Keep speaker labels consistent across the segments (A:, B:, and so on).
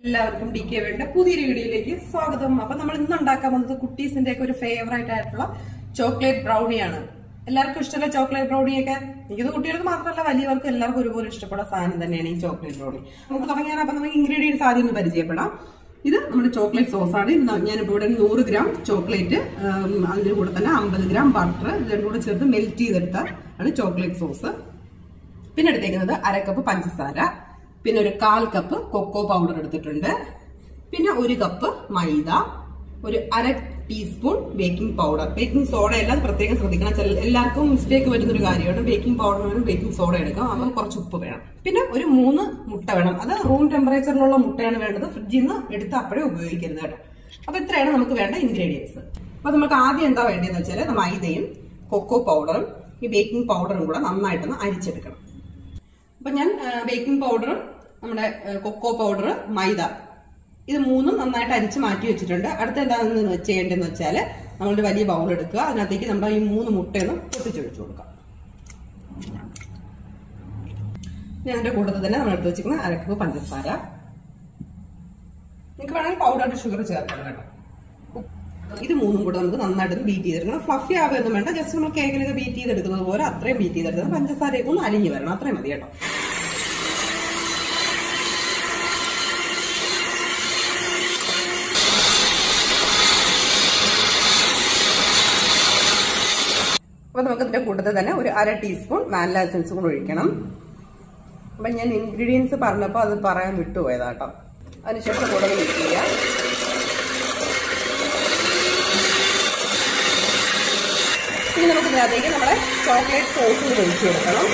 A: എല്ലാവർക്കും D K വേണ്ട പുതിയൊരു വീഡിയോയിലേക്ക് സ്വാഗതം അപ്പൊ നമ്മൾ ഇന്ന് ഉണ്ടാക്കാൻ പോകുന്നത് കുട്ടീസിന്റെ ഒക്കെ ഒരു ഫേവറേറ്റ് ആയിട്ടുള്ള ചോക്ലേറ്റ് ബ്രൗണിയാണ് എല്ലാവർക്കും ഇഷ്ടമല്ല ചോക്ലേറ്റ് ബ്രൗണിയൊക്കെ എനിക്കത് കുട്ടികൾക്ക് മാത്രമല്ല വലിയവർക്കും എല്ലാവർക്കും ഒരുപോലെ ഇഷ്ടപ്പെടുന്ന സാധനം തന്നെയാണ് ഈ ചോക്ലേറ്റ് ബ്രൗണി നമുക്ക് തുടങ്ങിയാൽ അപ്പൊ നമുക്ക് ഇൻഗ്രീഡിയൻസ് ആദ്യം ഒന്ന് പരിചയപ്പെടാം ഇത് നമ്മുടെ ചോക്ലേറ്റ് സോസാണ് ഇത് ഞാനിപ്പോൾ ഇവിടെ നൂറ് ഗ്രാം ചോക്ലേറ്റ് അതിന്റെ കൂടെ തന്നെ അമ്പത് ഗ്രാം ബട്ടർ രണ്ടും കൂടെ ചേർത്ത് മെൽറ്റ് ചെയ്തെടുത്ത ആണ് ചോക്ലേറ്റ് സോസ് പിന്നെ എടുത്തേക്കുന്നത് അര കപ്പ് പഞ്ചസാര പിന്നെ ഒരു കാൽ കപ്പ് കൊക്കോ പൗഡർ എടുത്തിട്ടുണ്ട് പിന്നെ ഒരു കപ്പ് മൈദ ഒരു അര teaspoon baking powder baking soda എല്ലാം പ്രത്യേകം ശ്രദ്ധിക്കണം ചില എല്ലാവർക്കും മിസ്റ്റേക്ക് വരുന്ന ഒരു കാര്യമാണ് ബേക്കിംഗ് പൗഡർ വേണം ബേക്കിംഗ് സോഡ എടുക്കാം അപ്പോൾ കുറച്ച് ഉപ്പ് വേണം പിന്നെ ഒരു മൂന്ന് മുട്ട വേണം അത് റൂം ടെമ്പറേച്ചറിലുള്ള മുട്ടയാണ് വേണ്ടത് ഫ്രിഡ്ജിൽ നിന്ന് എടുത്ത് അപ്പോഴേ ഉപയോഗിക്കരുത് കേട്ടോ അപ്പൊ ഇത്രയാണ് നമുക്ക് വേണ്ട ഇൻഗ്രീഡിയൻസ് അപ്പൊ നമുക്ക് ആദ്യം എന്താ വേണ്ടതെന്ന് വെച്ചാൽ മൈദയും കൊക്കോ പൗഡറും ഈ ബേക്കിംഗ് പൗഡറും കൂടെ നന്നായിട്ടൊന്ന് അരിച്ചെടുക്കണം അപ്പൊ ഞാൻ ബേക്കിംഗ് പൗഡറും നമ്മുടെ കൊക്കോ പൗഡർ മൈദ ഇത് മൂന്നും നന്നായിട്ട് അരിച്ച് മാറ്റി വെച്ചിട്ടുണ്ട് അടുത്ത എന്താണെന്ന് ചെയ്യേണ്ടതെന്ന് വെച്ചാൽ നമ്മളൊരു വലിയ ബൗൾ എടുക്കുക അതിനകത്തേക്ക് നമ്മുടെ ഈ മൂന്ന് മുട്ടയൊന്ന് പൊട്ടിച്ചൊഴിച്ചു കൊടുക്കാം ഇനി അതിന്റെ കൂട്ടത്തിൽ തന്നെ നമ്മൾ എടുത്ത് വെച്ചിരിക്കുന്ന അരക്കപ്പ് പഞ്ചസാര നിങ്ങൾക്ക് വേണമെങ്കിൽ പൗഡർ ഷുഗർ ചേർക്കണം കേട്ടോ ഇത് മൂന്നും കൂടെ നമുക്ക് നന്നായിട്ട് ബീറ്റ് ചെയ്തെടുക്കണം ഫ്ലഫി ആവുകയൊന്നും വേണ്ട ജസ്റ്റ് നമ്മൾ കേക്കിലൊക്കെ ബീറ്റ് ചെയ്തെടുക്കുന്നത് പോലെ അത്രയും ബീറ്റ് ചെയ്തെടുക്കണം പഞ്ചസാരയൊക്കെ ഒന്ന് അലിഞ്ഞു വരണം അത്രയും മതി കേട്ടോ അപ്പൊ നമുക്ക് ഇതിന്റെ കൂട്ടത്തിൽ തന്നെ ഒരു അര ടീസ്പൂൺ വാനില എസൻസ് കൂടെ ഒഴിക്കണം അപ്പൊ ഞാൻ ഇൻഗ്രീഡിയൻസ് പറഞ്ഞപ്പോൾ അത് പറയാൻ വിട്ടുപോയതാട്ടോ അതിനുശേഷം കൂടെ മിക്സ് ചെയ്യാം ഇനി നമുക്ക് ഇതിനകത്തേക്ക് നമ്മുടെ ചോക്ലേറ്റ് സോസ് കൂടി ഒഴിച്ചു കൊടുക്കണം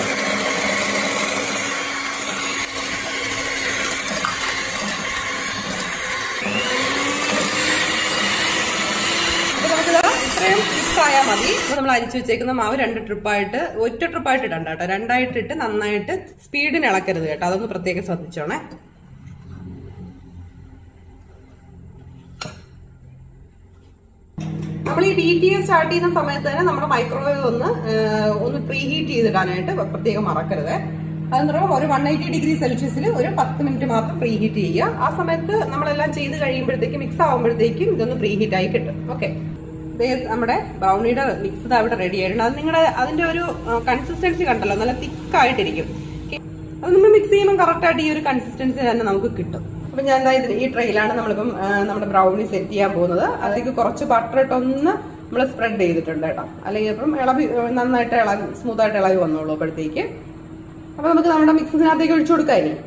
A: അപ്പൊ നമുക്കിത് ഇത്രയും മിക്സ് ആയാൽ മതി അപ്പൊ നമ്മൾ അരിച്ചു വെച്ചേക്കുന്ന മാവ് രണ്ട് ട്രിപ്പായിട്ട് ഒറ്റ ട്രിപ്പായിട്ട് ഇടണ്ട കേട്ടോ രണ്ടായിട്ട് ഇട്ട് നന്നായിട്ട് സ്പീഡിന് ഇളക്കരുത് കേട്ടോ അതൊന്ന് പ്രത്യേകം ശ്രദ്ധിച്ചോണേ നമ്മൾ ഈ ബി ടി എസ് സ്റ്റാർട്ട് ചെയ്യുന്ന സമയത്ത് തന്നെ നമ്മുടെ മൈക്രോവേവ് ഒന്ന് ഒന്ന് പ്രീ ഹീറ്റ് ചെയ്തിടാനായിട്ട് പ്രത്യേകം മറക്കരുത് അതെന്ന് ഒരു വൺ എയ്റ്റി ഡിഗ്രി സെൽഷ്യസിൽ ഒരു പത്ത് മിനിറ്റ് മാത്രം പ്രീ ഹീറ്റ് ചെയ്യുക ആ സമയത്ത് നമ്മളെല്ലാം ചെയ്ത് കഴിയുമ്പോഴത്തേക്കും മിക്സ് ആകുമ്പോഴത്തേക്കും ഇതൊന്ന് പ്രീ ഹീറ്റ് ആയി കിട്ടും ഓക്കെ നമ്മുടെ ബ്രൗണിയുടെ മിക്സ് അവിടെ റെഡി ആയിട്ടുണ്ട് അത് നിങ്ങളുടെ അതിന്റെ ഒരു കൺസിസ്റ്റൻസി കണ്ടല്ലോ നല്ല തിക്കായിട്ടിരിക്കും അത് നമ്മൾ മിക്സ് ചെയ്യുമ്പോൾ കറക്റ്റ് ആയിട്ട് ഈ ഒരു കൺസിസ്റ്റൻസി തന്നെ നമുക്ക് കിട്ടും അപ്പൊ ഞാൻ എന്താ ഇതിൽ ഈ ട്രെയിലാണ് നമ്മളിപ്പം നമ്മുടെ ബ്രൗണി സെറ്റ് ചെയ്യാൻ പോകുന്നത് അതിലേക്ക് കുറച്ച് ബട്ടർ ഇട്ടൊന്ന് നമ്മൾ സ്പ്രെഡ് ചെയ്തിട്ടുണ്ട് കേട്ടോ അല്ലെങ്കിൽ ഇപ്പം ഇളവി നന്നായിട്ട് ഇളവി സ്മൂത്ത് ആയിട്ട് ഇളവി വന്നോളൂ അപ്പോഴത്തേക്ക് അപ്പൊ നമുക്ക് നമ്മുടെ മിക്സിനകത്തേക്ക് ഒഴിച്ചു കൊടുക്കാം ഇനി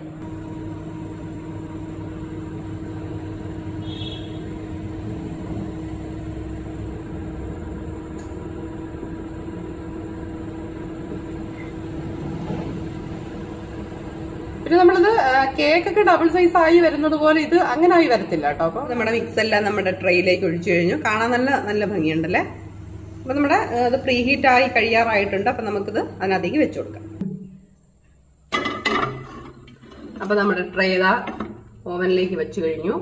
A: പിന്നെ നമ്മളിത് കേക്ക് ഒക്കെ ഡബിൾ സൈസ് ആയി വരുന്നത് പോലെ ഇത് അങ്ങനെ ആയി വരത്തില്ല കേട്ടോ അപ്പൊ നമ്മുടെ മിക്സ് എല്ലാം നമ്മുടെ ട്രെയിലേക്ക് ഒഴിച്ചു കഴിഞ്ഞു കാണാൻ നല്ല നല്ല ഭംഗിയുണ്ടല്ലേ അപ്പൊ നമ്മുടെ ഇത് പ്രീ ഹീറ്റ് ആയി കഴിയാറായിട്ടുണ്ട് അപ്പൊ നമുക്കിത് അതിനകത്തേക്ക് വെച്ചു കൊടുക്കാം അപ്പൊ നമ്മുടെ ട്രേ ഇതാ ഓവനിലേക്ക് വെച്ചു കഴിഞ്ഞു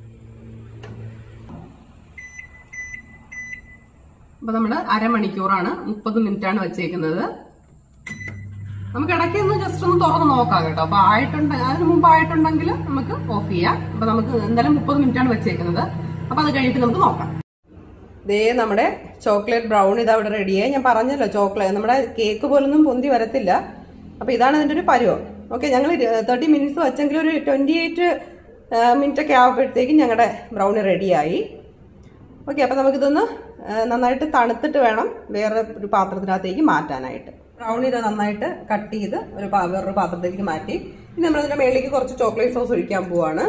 A: അപ്പൊ നമ്മള് അരമണിക്കൂറാണ് മുപ്പത് മിനിറ്റ് ആണ് വെച്ചേക്കുന്നത് നമുക്ക് ഇടയ്ക്ക് ഒന്ന് ജസ്റ്റ് ഒന്ന് തുറന്ന് നോക്കാം കേട്ടോ അപ്പൊ ആയിട്ടുണ്ട് അതിന് മുമ്പ് ആയിട്ടുണ്ടെങ്കിൽ നമുക്ക് ഓഫ് ചെയ്യാം അപ്പൊ നമുക്ക് എന്തായാലും മുപ്പത് മിനിറ്റ് ആണ് വെച്ചേക്കുന്നത് അപ്പൊ അത് കഴിഞ്ഞിട്ട് നമുക്ക് നോക്കാം ദേ നമ്മുടെ ചോക്ലേറ്റ് ബ്രൗൺ ഇത് അവിടെ റെഡിയായി ഞാൻ പറഞ്ഞല്ലോ ചോക്ലേറ്റ് നമ്മുടെ കേക്ക് പോലൊന്നും പൊന്തി വരത്തില്ല അപ്പൊ ഇതാണ് ഇതിന്റെ ഒരു പരുവം ഓക്കെ ഞങ്ങൾ തേർട്ടി മിനിറ്റ്സ് വെച്ചെങ്കിൽ ഒരു ട്വന്റി എയ്റ്റ് മിനിറ്റ് ഒക്കെ ആകുമ്പോഴത്തേക്കും ഞങ്ങളുടെ ബ്രൗണി റെഡിയായി ഓക്കെ അപ്പൊ നമുക്കിതൊന്ന് നന്നായിട്ട് തണുത്തിട്ട് വേണം വേറെ ഒരു പാത്രത്തിനകത്തേക്ക് മാറ്റാനായിട്ട് ബ്രൗണി ഇത് നന്നായിട്ട് കട്ട് ചെയ്ത് ഒരു വേറൊരു പാത്രത്തിലേക്ക് മാറ്റി ഇനി നമ്മൾ അതിന്റെ മേളിലേക്ക് കുറച്ച് ചോക്ലേറ്റ് സോസ് ഒഴിക്കാൻ പോവാണ്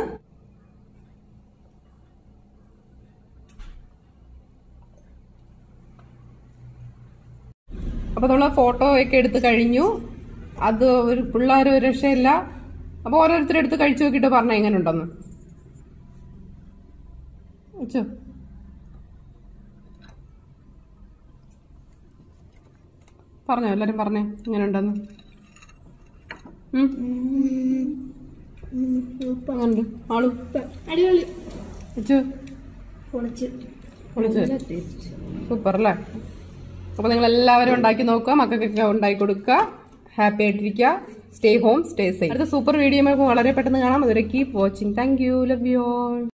A: അപ്പൊ നമ്മൾ ഫോട്ടോ ഒക്കെ എടുത്ത് കഴിഞ്ഞു അത് ഒരു പിള്ളേർ ഒരു രക്ഷയില്ല അപ്പൊ ഓരോരുത്തരും എടുത്ത് കഴിച്ചു നോക്കിയിട്ട് പറഞ്ഞ എങ്ങനെ ഉണ്ടെന്ന് വെച്ചോ പറഞ്ഞോ എല്ലാരും പറഞ്ഞേ ഇങ്ങനെ ഉണ്ടെന്ന് അങ്ങനുണ്ട് ആളു
B: അടിപൊളി
A: വെച്ചു
B: പൊളിച്ച്
A: പൊളിച്ച് സൂപ്പർ അല്ലേ അപ്പൊ നിങ്ങൾ എല്ലാവരും ഉണ്ടാക്കി നോക്കുക മക്കൾക്കൊക്കെ ഉണ്ടാക്കി കൊടുക്കുക ഹാപ്പി ആയിട്ടിരിക്കുക സ്റ്റേ ഹോം സ്റ്റേ സേഫ് അടുത്ത സൂപ്പർ വീഡിയോ വളരെ പെട്ടെന്ന് കാണാം അതുവരെ keep watching thank you love you all